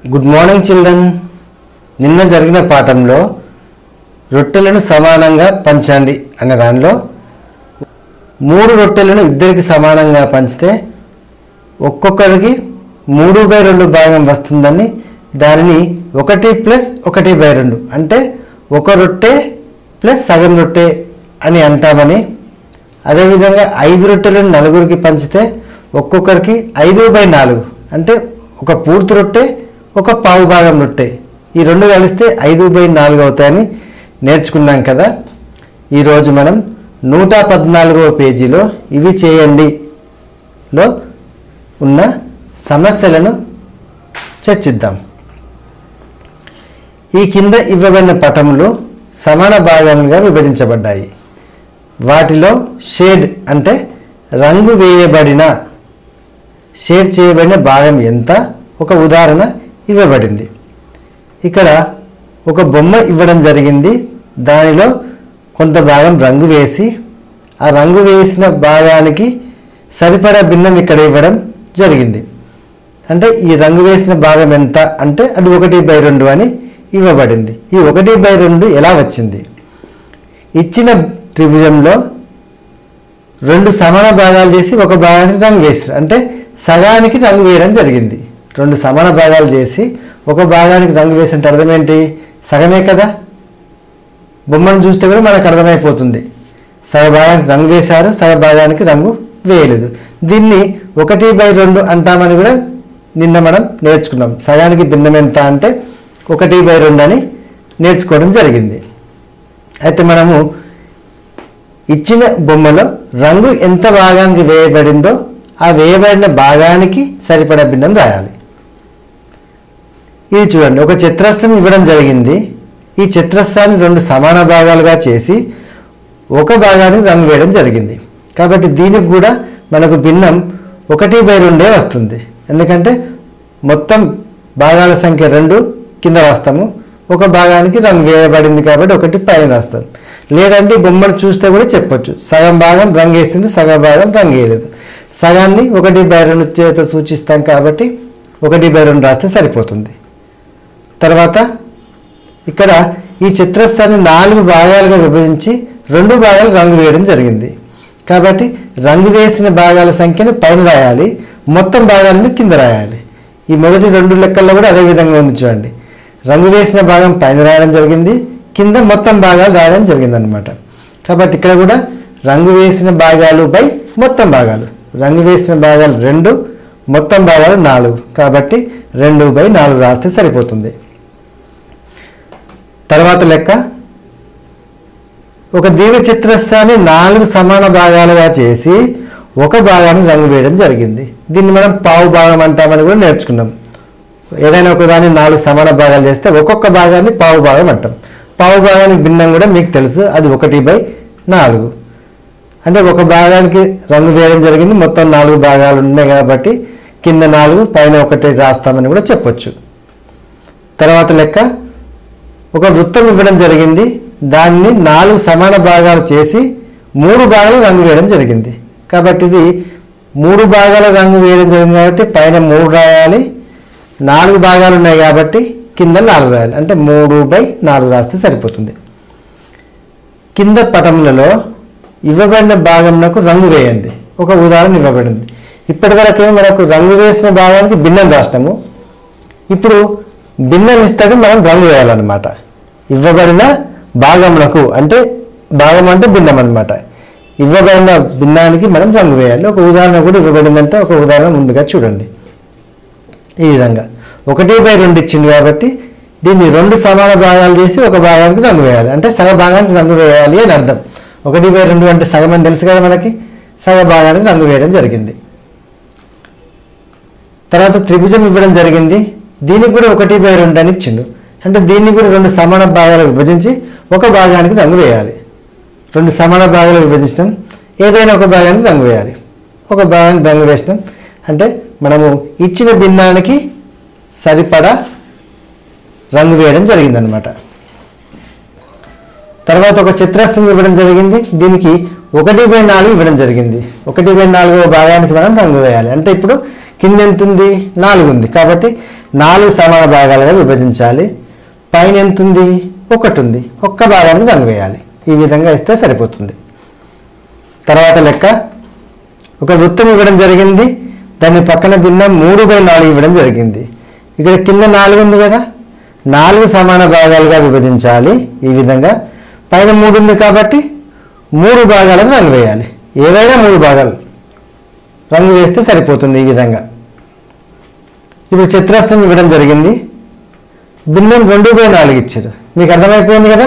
good morning children నిన్న జరిగిన పాఠంలో రొట్టెలను సమానంగా పంచండి అనే దానిలో మూడు రొట్టెలను ఇద్దరికి సమానంగా పంచితే ఒక్కొక్కరికి మూడు బై రెండు భాగం వస్తుందని దానిని ఒకటి ప్లస్ ఒకటి బై రెండు అంటే ఒక రొట్టె ప్లస్ సగం రొట్టె అని అంటామని అదేవిధంగా ఐదు రొట్టెలను నలుగురికి పంచితే ఒక్కొక్కరికి ఐదు బై నాలుగు అంటే ఒక పూర్తి రొట్టె ఒక పావు భాగం రొట్టె ఈ రెండు కలిస్తే ఐదు బై నాలుగు అవుతాయని నేర్చుకున్నాం కదా ఈరోజు మనం నూట పద్నాలుగవ పేజీలో ఇవి చేయండి లో ఉన్న సమస్యలను చర్చిద్దాం ఈ కింద ఇవ్వబడిన పటములు సమాన భాగాలుగా విభజించబడ్డాయి వాటిలో షేడ్ అంటే రంగు వేయబడిన షేడ్ చేయబడిన భాగం ఎంత ఒక ఉదాహరణ ఇవ్వబడింది ఇక్కడ ఒక బొమ్మ ఇవ్వడం జరిగింది దానిలో కొంత భాగం రంగు వేసి ఆ రంగు వేసిన భాగానికి సరిపడా భిన్నం ఇక్కడ ఇవ్వడం జరిగింది అంటే ఈ రంగు వేసిన భాగం ఎంత అంటే అది ఒకటి బై రెండు అని ఇవ్వబడింది ఈ ఒకటి బై రెండు ఎలా వచ్చింది ఇచ్చిన త్రిభుజంలో రెండు సమాన భాగాలు చేసి ఒక భాగానికి రంగు వేసారు అంటే సగానికి రంగు వేయడం జరిగింది రెండు సమాన భాగాలు చేసి ఒక భాగానికి రంగు వేసినట్టు అర్థం ఏంటి సగమే కదా బొమ్మను చూస్తే కూడా మనకు అర్థమైపోతుంది సగ భాగానికి రంగు వేశారు సగ భాగానికి రంగు వేయలేదు దీన్ని ఒకటి బై రెండు అంటామని కూడా నిన్న మనం నేర్చుకున్నాం సగానికి భిన్నం ఎంత అంటే ఒకటి బై రెండు అని నేర్చుకోవడం జరిగింది అయితే మనము ఇచ్చిన బొమ్మలో రంగు ఎంత భాగానికి వేయబడిందో ఆ వేయబడిన భాగానికి సరిపడా భిన్నం రాయాలి ఇది చూడండి ఒక చిత్రస్రం ఇవ్వడం జరిగింది ఈ చిత్రస్రాన్ని రెండు సమాన భాగాలుగా చేసి ఒక భాగానికి రంగు వేయడం జరిగింది కాబట్టి దీనికి కూడా మనకు భిన్నం ఒకటి బై రెండే వస్తుంది ఎందుకంటే మొత్తం భాగాల సంఖ్య రెండు కింద రాస్తాము ఒక భాగానికి రంగు వేయబడింది కాబట్టి ఒకటి పైన రాస్తాం లేదంటే ఈ బొమ్మను చూస్తే కూడా చెప్పొచ్చు సగం భాగం రంగు వేస్తుంది సగం భాగం రంగు వేయలేదు సగాన్ని ఒకటి బై రెండు చేత సూచిస్తాం కాబట్టి ఒకటి బై రెండు రాస్తే సరిపోతుంది తర్వాత ఇక్కడ ఈ చిత్రస్థాన్ని నాలుగు భాగాలుగా విభజించి రెండు భాగాలు రంగు వేయడం జరిగింది కాబట్టి రంగు వేసిన భాగాల సంఖ్యను పైన రాయాలి మొత్తం భాగాలను కింద రాయాలి ఈ మొదటి రెండు లెక్కల్లో కూడా అదే విధంగా ఉంది చూడండి రంగు వేసిన భాగం పైన రాయడం జరిగింది కింద మొత్తం భాగాలు రాయడం జరిగింది అనమాట కాబట్టి ఇక్కడ కూడా రంగు వేసిన భాగాలు బై మొత్తం భాగాలు రంగు వేసిన భాగాలు రెండు మొత్తం భాగాలు నాలుగు కాబట్టి రెండు బై నాలుగు రాస్తే సరిపోతుంది తర్వాత లెక్క ఒక దీర్ఘ చిత్రస్యాన్ని నాలుగు సమాన భాగాలుగా చేసి ఒక భాగానికి రంగు వేయడం జరిగింది దీన్ని మనం పావు భాగం అంటామని కూడా నేర్చుకున్నాం ఏదైనా ఒక దాన్ని నాలుగు సమాన భాగాలు చేస్తే ఒక్కొక్క భాగాన్ని పావు భాగం అంటాం పావు భాగానికి భిన్నం కూడా మీకు తెలుసు అది ఒకటి బై నాలుగు అంటే ఒక భాగానికి రంగు వేయడం జరిగింది మొత్తం నాలుగు భాగాలు ఉన్నాయి కాబట్టి కింద నాలుగు పైన ఒకటి రాస్తామని కూడా చెప్పొచ్చు తర్వాత లెక్క ఒక వృత్తం ఇవ్వడం జరిగింది దాన్ని నాలుగు సమాన భాగాలు చేసి మూడు భాగాలు రంగు వేయడం జరిగింది కాబట్టి ఇది మూడు భాగాల రంగు వేయడం జరిగింది కాబట్టి పైన మూడు రాయాలి నాలుగు భాగాలు ఉన్నాయి కాబట్టి కింద నాలుగు రాయాలి అంటే మూడు బై నాలుగు రాస్తే సరిపోతుంది కింద పటములలో ఇవ్వబడిన భాగంలో రంగు వేయండి ఒక ఉదాహరణ ఇవ్వబడింది ఇప్పటి వరకు మనకు రంగు వేసిన భాగానికి భిన్నం రాసినాము ఇప్పుడు భిన్నం ఇస్తాడు మనం రంగు వేయాలన్నమాట ఇవ్వబడిన భాగములకు అంటే భాగం అంటే భిన్నం అనమాట ఇవ్వబడిన భిన్నానికి మనం రంగు వేయాలి ఒక ఉదాహరణ కూడా ఇవ్వబడిందంటే ఒక ఉదాహరణ ముందుగా చూడండి ఈ విధంగా ఒకటి బై రెండు ఇచ్చింది కాబట్టి దీన్ని రెండు సమాన భాగాలు చేసి ఒక భాగానికి రంగు వేయాలి అంటే సగ భాగానికి రంగు వేయాలి అని అర్థం ఒకటి బై రెండు అంటే సగం అని తెలుసు కదా మనకి సగ భాగానికి రంగు వేయడం జరిగింది తర్వాత త్రిభుజం ఇవ్వడం జరిగింది దీనికి కూడా ఒకటి బై రెండు అని ఇచ్చిండు అంటే దీన్ని కూడా రెండు సమాన భాగాలు విభజించి ఒక భాగానికి రంగు వేయాలి రెండు సమాన భాగాలు విభజించడం ఏదైనా ఒక భాగానికి రంగు వేయాలి ఒక భాగానికి రంగు వేసినాం అంటే మనము ఇచ్చిన భిన్నానికి సరిపడా రంగు వేయడం జరిగిందనమాట తర్వాత ఒక చిత్రస్రం ఇవ్వడం జరిగింది దీనికి ఒకటి బై నాలుగు ఇవ్వడం జరిగింది ఒకటి బై నాలుగవ భాగానికి మనం రంగు వేయాలి అంటే ఇప్పుడు కింద ఎంత ఉంది నాలుగు ఉంది కాబట్టి నాలుగు సమాన భాగాలుగా విభజించాలి పైన ఎంత ఉంది ఒకటి ఉంది ఒక్క భాగానికి రంగు వేయాలి ఈ విధంగా ఇస్తే సరిపోతుంది తర్వాత లెక్క ఒక వృత్తం ఇవ్వడం జరిగింది దాని పక్కన భిన్నం మూడు బై నాలుగు ఇవ్వడం జరిగింది ఇక్కడ కింద నాలుగు ఉంది కదా నాలుగు సమాన భాగాలుగా విభజించాలి ఈ విధంగా పైన మూడు ఉంది కాబట్టి మూడు భాగాలకు రంగు వేయాలి ఏవైనా మూడు భాగాలు రంగు వేస్తే సరిపోతుంది ఈ విధంగా ఇప్పుడు చిత్రాస్త్రం ఇవ్వడం జరిగింది భిన్నం రెండు బై నాలుగు ఇచ్చారు మీకు అర్థమైపోయింది కదా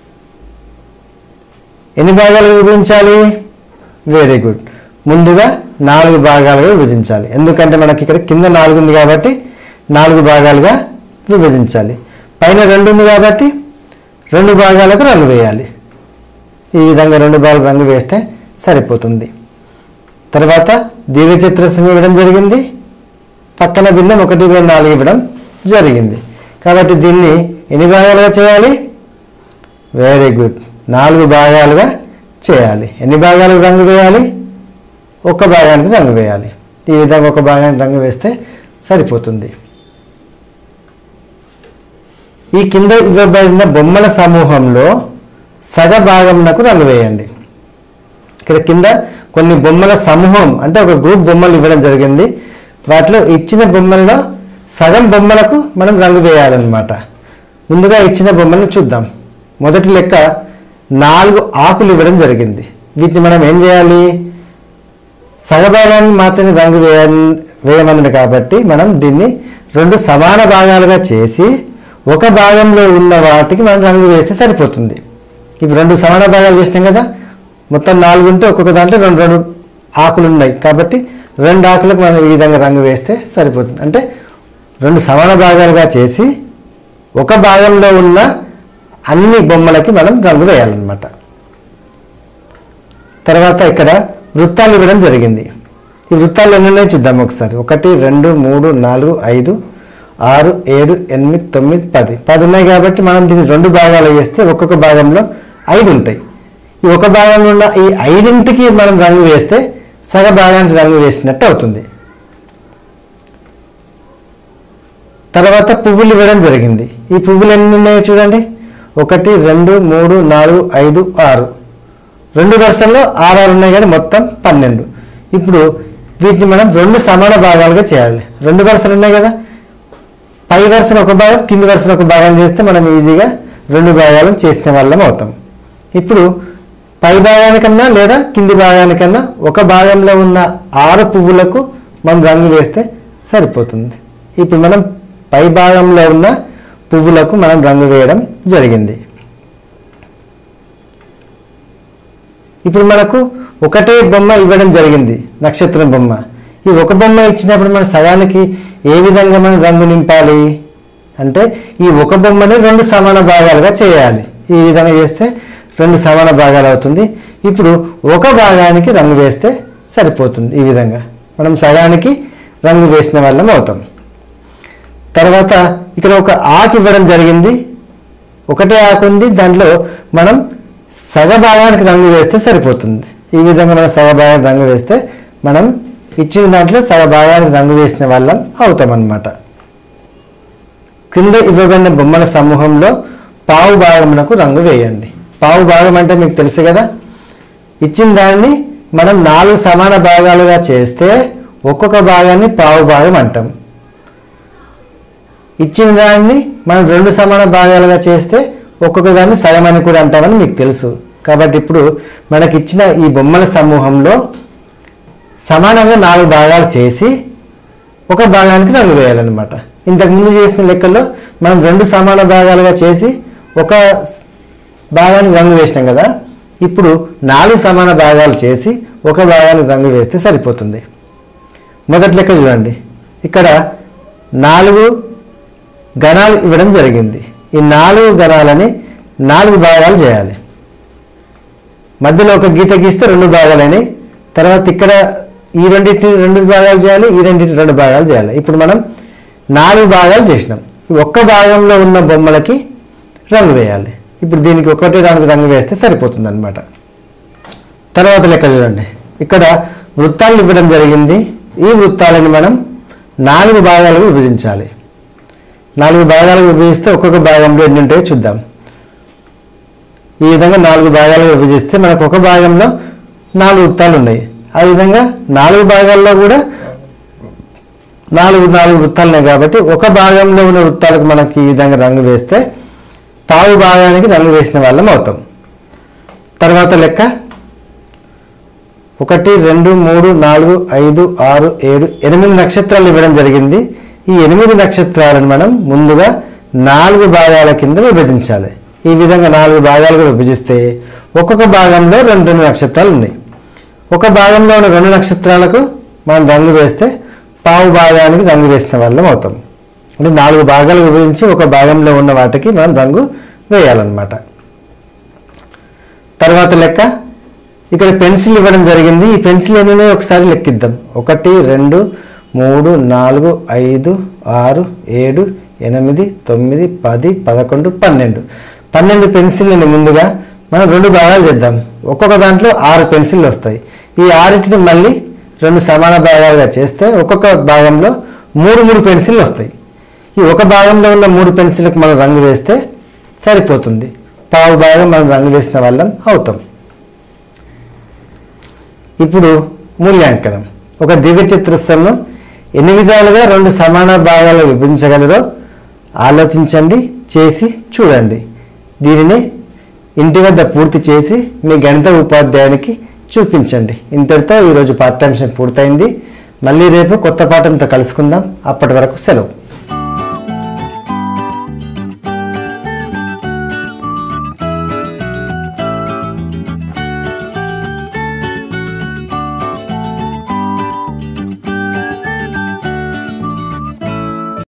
ఎన్ని భాగాలు విభజించాలి వెరీ గుడ్ ముందుగా నాలుగు భాగాలుగా విభజించాలి ఎందుకంటే మనకి ఇక్కడ కింద నాలుగు ఉంది కాబట్టి నాలుగు భాగాలుగా విభజించాలి పైన రెండు ఉంది కాబట్టి రెండు భాగాలకు రంగు వేయాలి ఈ విధంగా రెండు భాగాలు రంగు వేస్తే సరిపోతుంది తర్వాత దీర్ఘచతురస్రం ఇవ్వడం జరిగింది పక్కన భిన్నం ఒకటి బై నాలుగు ఇవ్వడం జరిగింది కాబట్టి దీన్ని ఎన్ని భాగాలుగా చేయాలి వెరీ గుడ్ నాలుగు భాగాలుగా చేయాలి ఎన్ని భాగాలకు రంగు వేయాలి ఒక భాగానికి రంగు వేయాలి ఈ విధంగా ఒక భాగానికి రంగు వేస్తే సరిపోతుంది ఈ కింద ఇవ్వబడిన బొమ్మల సమూహంలో సగ భాగమునకు రంగు వేయండి ఇక్కడ కింద కొన్ని బొమ్మల సమూహం అంటే ఒక గ్రూప్ బొమ్మలు ఇవ్వడం జరిగింది వాటిలో ఇచ్చిన బొమ్మలలో సగం బొమ్మలకు మనం రంగు వేయాలన్నమాట ముందుగా ఇచ్చిన బొమ్మలను చూద్దాం మొదటి లెక్క నాలుగు ఆకులు ఇవ్వడం జరిగింది వీటిని మనం ఏం చేయాలి సగభాగాన్ని మాత్రమే రంగు వేయ వేయమన్నది కాబట్టి మనం దీన్ని రెండు సమాన భాగాలుగా చేసి ఒక భాగంలో ఉన్న వాటికి మనం రంగు వేస్తే సరిపోతుంది ఇప్పుడు రెండు సమాన భాగాలు చేసినాం కదా మొత్తం నాలుగు ఉంటే ఒక్కొక్క దాంట్లో రెండు రెండు ఆకులు ఉన్నాయి కాబట్టి రెండు ఆకులకు మనం ఈ విధంగా రంగు వేస్తే సరిపోతుంది అంటే రెండు సమాన భాగాలుగా చేసి ఒక భాగంలో ఉన్న అన్ని బొమ్మలకి మనం రంగు వేయాలన్నమాట తర్వాత ఇక్కడ వృత్తాలు ఇవ్వడం జరిగింది ఈ వృత్తాలు ఎన్ని ఉన్నాయో చూద్దాం ఒకసారి ఒకటి రెండు మూడు నాలుగు ఐదు ఆరు ఏడు ఎనిమిది తొమ్మిది పది పది ఉన్నాయి కాబట్టి మనం దీన్ని రెండు భాగాలు వేస్తే ఒక్కొక్క భాగంలో ఐదు ఉంటాయి ఈ ఒక భాగంలో ఉన్న ఈ ఐదింటికి మనం రంగు వేస్తే సగ భాగానికి రంగు వేసినట్టు అవుతుంది తర్వాత పువ్వులు ఇవ్వడం జరిగింది ఈ పువ్వులు ఎన్ని ఉన్నాయో చూడండి ఒకటి రెండు మూడు నాలుగు ఐదు ఆరు రెండు వరుసల్లో ఆరు ఆరు ఉన్నాయి కానీ మొత్తం పన్నెండు ఇప్పుడు వీటిని మనం రెండు సమాన భాగాలుగా చేయాలి రెండు వరుసలు ఉన్నాయి కదా పై వరుసన ఒక భాగం కింది వరుసన ఒక భాగం చేస్తే మనం ఈజీగా రెండు భాగాలను చేసిన వాళ్ళం అవుతాం ఇప్పుడు పై భాగానికన్నా లేదా కింది భాగానికన్నా ఒక భాగంలో ఉన్న ఆరు పువ్వులకు మనం రంగు వేస్తే సరిపోతుంది ఇప్పుడు మనం పై భాగంలో ఉన్న పువ్వులకు మనం రంగు వేయడం జరిగింది ఇప్పుడు మనకు ఒకటే బొమ్మ ఇవ్వడం జరిగింది నక్షత్రం బొమ్మ ఈ ఒక బొమ్మ ఇచ్చినప్పుడు మన సగానికి ఏ విధంగా మనం రంగు నింపాలి అంటే ఈ ఒక బొమ్మని రెండు సమాన భాగాలుగా చేయాలి ఈ విధంగా చేస్తే రెండు సమాన భాగాలు అవుతుంది ఇప్పుడు ఒక భాగానికి రంగు వేస్తే సరిపోతుంది ఈ విధంగా మనం సగానికి రంగు వేసిన వాళ్ళం అవుతాం తర్వాత ఇక్కడ ఒక ఆకు ఇవ్వడం జరిగింది ఒకటే ఆకు ఉంది దాంట్లో మనం సగ భాగానికి రంగు వేస్తే సరిపోతుంది ఈ విధంగా మనం సగ భాగానికి రంగు వేస్తే మనం ఇచ్చిన దాంట్లో సగ భాగానికి రంగు వేసిన వాళ్ళం అవుతాం అన్నమాట క్రింద ఇవ్వబడిన బొమ్మల సమూహంలో పావు భాగమునకు రంగు వేయండి పావు భాగం అంటే మీకు తెలుసు కదా ఇచ్చిన దాన్ని మనం నాలుగు సమాన భాగాలుగా చేస్తే ఒక్కొక్క భాగాన్ని పావు భాగం అంటాం ఇచ్చిన దాన్ని మనం రెండు సమాన భాగాలుగా చేస్తే ఒక్కొక్క దాన్ని సగం అని కూడా అంటామని మీకు తెలుసు కాబట్టి ఇప్పుడు మనకి ఇచ్చిన ఈ బొమ్మల సమూహంలో సమానంగా నాలుగు భాగాలు చేసి ఒక భాగానికి రంగు వేయాలన్నమాట ఇంతకుముందు చేసిన లెక్కల్లో మనం రెండు సమాన భాగాలుగా చేసి ఒక స్- భాగానికి రంగు వేసినాం కదా ఇప్పుడు నాలుగు సమాన భాగాలు చేసి ఒక భాగానికి రంగు వేస్తే సరిపోతుంది మొదటి లెక్క చూడండి ఇక్కడ నాలుగు గణాలు ఇవ్వడం జరిగింది ఈ నాలుగు గణాలని నాలుగు భాగాలు చేయాలి మధ్యలో ఒక గీత గీస్తే రెండు భాగాలని తర్వాత ఇక్కడ ఈ రెండింటిని రెండు భాగాలు చేయాలి ఈ రెండింటిని రెండు భాగాలు చేయాలి ఇప్పుడు మనం నాలుగు భాగాలు చేసినాం ఈ ఒక్క భాగంలో ఉన్న బొమ్మలకి రంగు వేయాలి ఇప్పుడు దీనికి ఒకటే దానికి రంగు వేస్తే సరిపోతుంది అనమాట తర్వాత లెక్క చూడండి ఇక్కడ వృత్తాలు ఇవ్వడం జరిగింది ఈ వృత్తాలని మనం నాలుగు భాగాలుగా విభజించాలి నాలుగు భాగాలకు విభజిస్తే ఒక్కొక్క భాగంలో ఎన్ని ఉంటాయో చూద్దాం ఈ విధంగా నాలుగు భాగాలుగా విభజిస్తే మనకు ఒక భాగంలో నాలుగు వృత్తాలు ఉన్నాయి ఆ విధంగా నాలుగు భాగాల్లో కూడా నాలుగు నాలుగు వృత్తాలు ఉన్నాయి కాబట్టి ఒక భాగంలో ఉన్న వృత్తాలకు మనకి ఈ విధంగా రంగు వేస్తే పావు భాగానికి రంగు వేసిన వాళ్ళం అవుతాం తర్వాత లెక్క ఒకటి రెండు మూడు నాలుగు ఐదు ఆరు ఏడు ఎనిమిది నక్షత్రాలు ఇవ్వడం జరిగింది ఈ ఎనిమిది నక్షత్రాలను మనం ముందుగా నాలుగు భాగాల కింద విభజించాలి ఈ విధంగా నాలుగు భాగాలుగా విభజిస్తే ఒక్కొక్క భాగంలో రెండు రెండు నక్షత్రాలు ఉన్నాయి ఒక భాగంలో ఉన్న రెండు నక్షత్రాలకు మనం రంగు వేస్తే పావు భాగానికి రంగు వేసిన వాళ్ళం అవుతాం అంటే నాలుగు భాగాలు విభజించి ఒక భాగంలో ఉన్న వాటికి మనం రంగు వేయాలన్నమాట తర్వాత లెక్క ఇక్కడ పెన్సిల్ ఇవ్వడం జరిగింది ఈ పెన్సిల్ ఎన్ని ఉన్నాయో ఒకసారి లెక్కిద్దాం ఒకటి రెండు మూడు నాలుగు ఐదు ఆరు ఏడు ఎనిమిది తొమ్మిది పది పదకొండు పన్నెండు పన్నెండు పెన్సిల్ని ముందుగా మనం రెండు భాగాలు చేద్దాం ఒక్కొక్క దాంట్లో ఆరు పెన్సిళ్ళు వస్తాయి ఈ ఆరింటిని మళ్ళీ రెండు సమాన భాగాలుగా చేస్తే ఒక్కొక్క భాగంలో మూడు మూడు పెన్సిళ్ళు వస్తాయి ఈ ఒక భాగంలో ఉన్న మూడు పెన్సిల్కి మనం రంగు వేస్తే సరిపోతుంది పావు భాగం మనం రంగు వేసిన వాళ్ళం అవుతాం ఇప్పుడు మూల్యాంకనం ఒక దివ్య చిత్రస్సంను ఎన్ని విధాలుగా రెండు సమాన భాగాలు విభజించగలరో ఆలోచించండి చేసి చూడండి దీనిని ఇంటి వద్ద పూర్తి చేసి మీ గణిత ఉపాధ్యాయునికి చూపించండి ఇంతటితో ఈరోజు పాఠ్యాంశం పూర్తయింది మళ్ళీ రేపు కొత్త పాఠంతో కలుసుకుందాం అప్పటి వరకు సెలవు